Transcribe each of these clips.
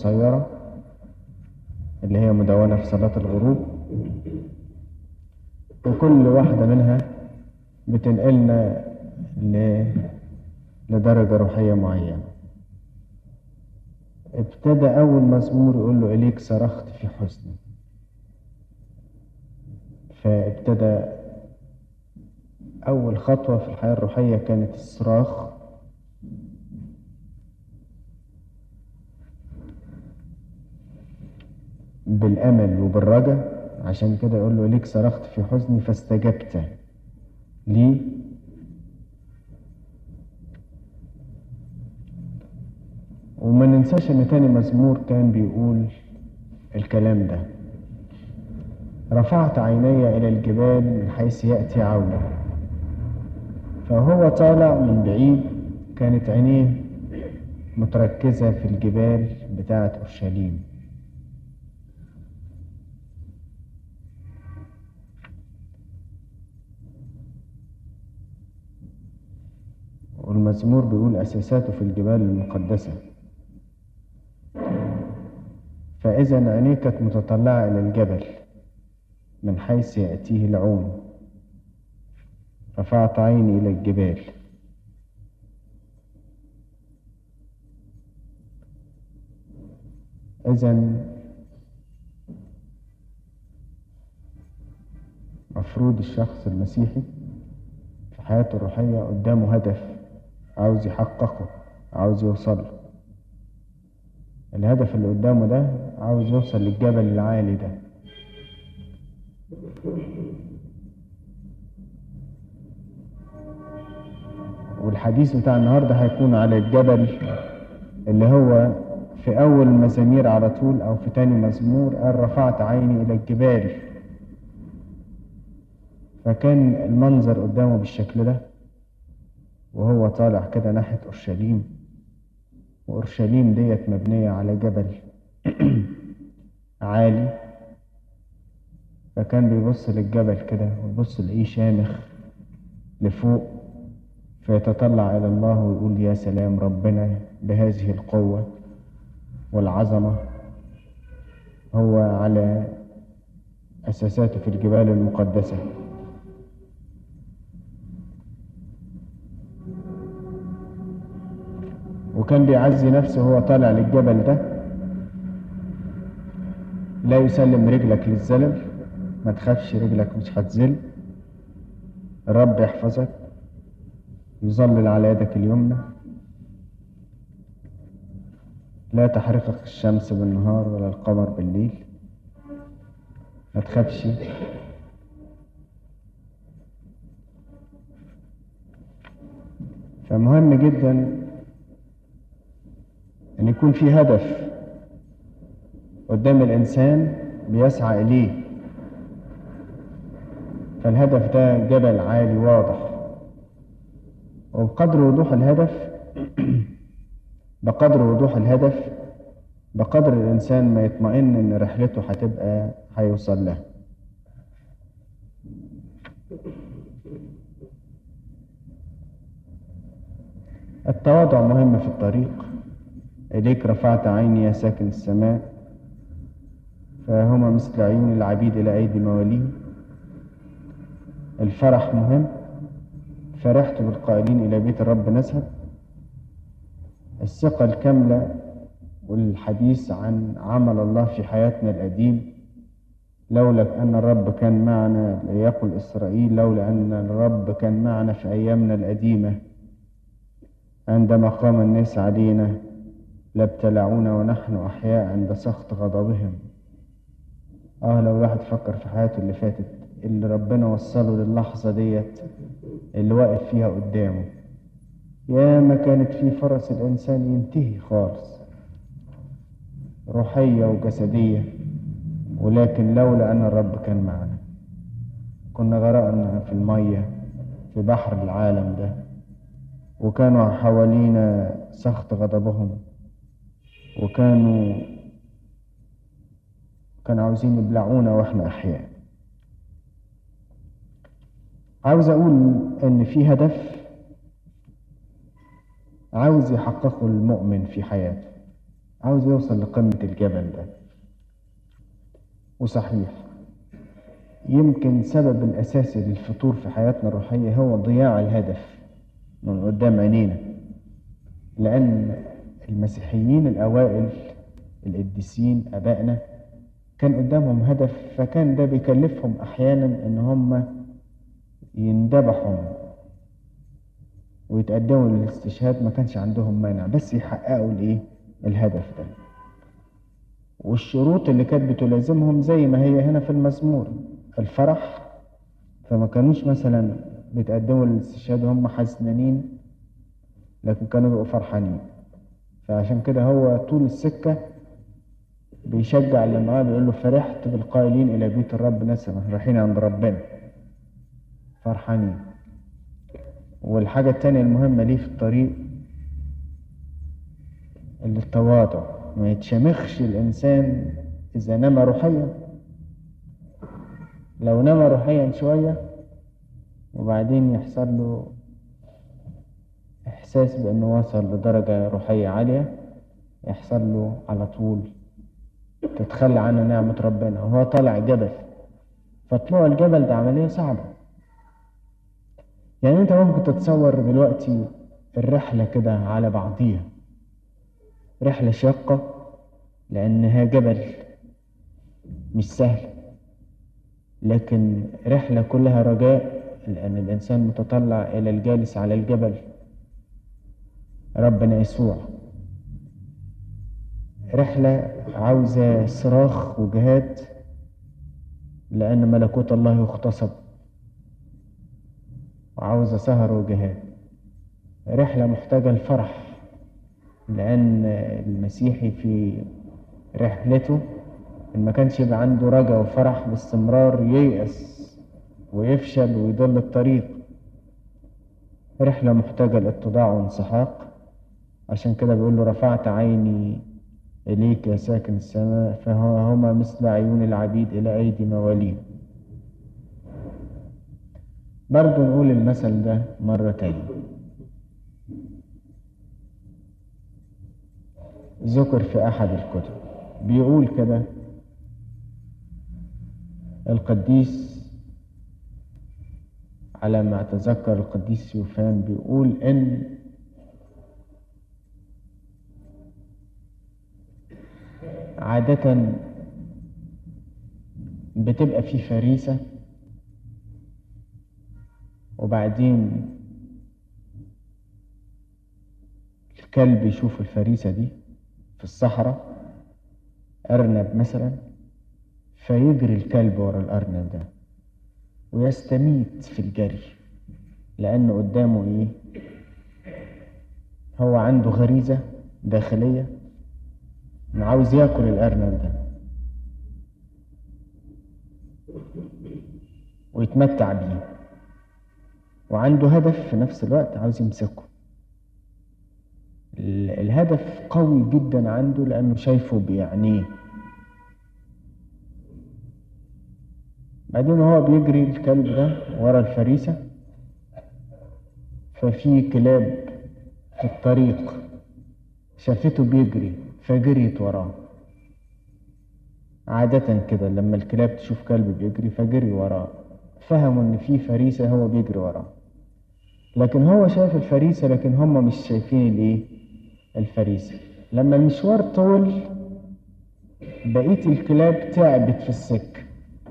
قصيرة اللي هي مدونة في صلاة الغروب وكل واحدة منها بتنقلنا ل... لدرجة روحية معينة ابتدى أول مزمور يقول له إليك صرخت في حزني فابتدى أول خطوة في الحياة الروحية كانت الصراخ بالأمل وبالرجاء عشان كده يقول له ليك صرخت في حزني فاستجبت لي وما ننساش ان تاني مزمور كان بيقول الكلام ده رفعت عيني الى الجبال من حيث ياتي عونه فهو طالع من بعيد كانت عينيه متركزه في الجبال بتاعه اورشليم والمزمور بيقول أساساته في الجبال المقدسة فإذا عينيه كانت متطلعة إلى الجبل من حيث يأتيه العون رفعت عيني إلى الجبال إذا مفروض الشخص المسيحي في حياته الروحية قدامه هدف عاوز يحققه عاوز يوصل له الهدف اللي قدامه ده عاوز يوصل للجبل العالي ده والحديث بتاع النهاردة هيكون على الجبل اللي هو في أول المزامير على طول أو في تاني مزمور قال رفعت عيني إلى الجبال فكان المنظر قدامه بالشكل ده وهو طالع كده ناحية أورشليم وأورشليم ديت مبنية على جبل عالي فكان بيبص للجبل كده ويبص لإيه شامخ لفوق فيتطلع إلى الله ويقول يا سلام ربنا بهذه القوة والعظمة هو على أساساته في الجبال المقدسة وكان بيعزي نفسه وهو طالع للجبل ده لا يسلم رجلك للزلل ما تخافش رجلك مش هتزل الرب يحفظك يظلل على يدك اليمنى لا تحرقك الشمس بالنهار ولا القمر بالليل ما تخافش فمهم جدا ان يكون في هدف قدام الانسان بيسعى اليه فالهدف ده جبل عالي واضح وبقدر وضوح الهدف بقدر وضوح الهدف بقدر الانسان ما يطمئن ان رحلته هتبقى هيوصل لها التواضع مهم في الطريق إليك رفعت عيني يا ساكن السماء فهما مثل عيون العبيد إلى أيدي مواليهم الفرح مهم فرحت بالقائلين إلى بيت الرب نذهب الثقة الكاملة والحديث عن عمل الله في حياتنا القديم لولا أن الرب كان معنا ليقل إسرائيل لولا أن الرب كان معنا في أيامنا القديمة عندما قام الناس علينا لابتلعونا ونحن أحياء عند سخط غضبهم آه لو الواحد فكر في حياته اللي فاتت اللي ربنا وصله للحظة ديت اللي واقف فيها قدامه يا ما كانت في فرص الإنسان ينتهي خالص روحية وجسدية ولكن لولا أن الرب كان معنا كنا غرقنا في المية في بحر العالم ده وكانوا حوالينا سخط غضبهم وكانوا كانوا عاوزين يبلعونا واحنا احياء عاوز اقول ان في هدف عاوز يحققه المؤمن في حياته عاوز يوصل لقمة الجبل ده وصحيح يمكن سبب الأساسي للفتور في حياتنا الروحية هو ضياع الهدف من قدام عينينا لأن المسيحيين الأوائل القديسين أبائنا كان قدامهم هدف فكان ده بيكلفهم أحيانا إن هم يندبحوا ويتقدموا للاستشهاد ما كانش عندهم مانع بس يحققوا الايه الهدف ده والشروط اللي كانت بتلازمهم زي ما هي هنا في المزمور الفرح فما كانوش مثلا بيتقدموا للاستشهاد وهم حزنانين لكن كانوا بيبقوا فرحانين فعشان كده هو طول السكة بيشجع اللي معاه بيقول له فرحت بالقائلين إلى بيت الرب نسمة رايحين عند ربنا فرحانين والحاجة التانية المهمة ليه في الطريق التواضع ما يتشمخش الإنسان إذا نما روحيا لو نما روحيا شوية وبعدين يحصل له إحساس بأنه وصل لدرجة روحية عالية يحصل له على طول تتخلى عنه نعمة ربنا وهو طالع جبل فطلوع الجبل ده عملية صعبة يعني انت ممكن تتصور دلوقتي الرحلة كده على بعضيها رحلة شاقة لأنها جبل مش سهل لكن رحلة كلها رجاء لأن الإنسان متطلع إلى الجالس على الجبل ربنا يسوع رحلة عاوزة صراخ وجهاد لأن ملكوت الله يغتصب وعاوزة سهر وجهاد رحلة محتاجة الفرح لأن المسيحي في رحلته إن ما كانش يبقى عنده رجا وفرح باستمرار ييأس ويفشل ويضل الطريق رحلة محتاجة الاتضاع وانسحاق عشان كده بيقول له رفعت عيني إليك يا ساكن السماء فهما مثل عيون العبيد إلى أيدي مواليهم برضو نقول المثل ده مرة تانية ذكر في أحد الكتب بيقول كده القديس على ما أتذكر القديس يوفان بيقول إن عادة بتبقى في فريسة وبعدين الكلب يشوف الفريسة دي في الصحراء أرنب مثلا فيجري الكلب ورا الأرنب ده ويستميت في الجري لأنه قدامه إيه هو عنده غريزة داخلية إنه عاوز ياكل الأرنب ده ويتمتع بيه وعنده هدف في نفس الوقت عاوز يمسكه الهدف قوي جدا عنده لأنه شايفه بيعنيه بعدين هو بيجري الكلب ده ورا الفريسة ففي كلاب في الطريق شافته بيجري فجريت وراه عادة كده لما الكلاب تشوف كلب بيجري فجري وراه فهموا ان في فريسة هو بيجري وراه لكن هو شايف الفريسة لكن هم مش شايفين الايه الفريسة لما المشوار طول بقية الكلاب تعبت في السكة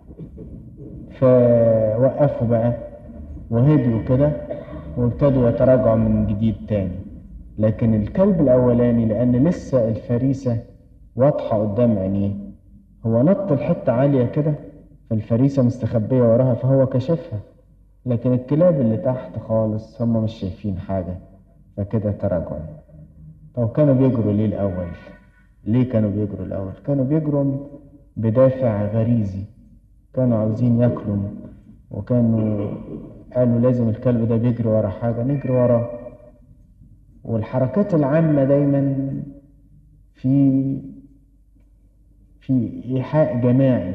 فوقفوا بقى وهدوا كده وابتدوا يتراجعوا من جديد تاني لكن الكلب الأولاني لأن لسه الفريسة واضحة قدام عينيه هو نط الحتة عالية كده فالفريسة مستخبية وراها فهو كشفها لكن الكلاب اللي تحت خالص هم مش شايفين حاجة فكده تراجعوا طب كانوا بيجروا ليه الأول ليه كانوا بيجروا الأول كانوا بيجروا بدافع غريزي كانوا عاوزين ياكلوا وكانوا قالوا لازم الكلب ده بيجري ورا حاجة نجري وراه والحركات العامة دايما في في إيحاء جماعي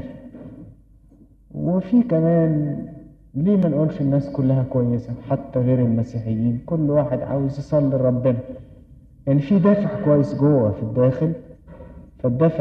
وفي كمان ليه ما نقولش الناس كلها كويسة حتى غير المسيحيين كل واحد عاوز يصلي لربنا يعني في دافع كويس جوه في الداخل فالدفع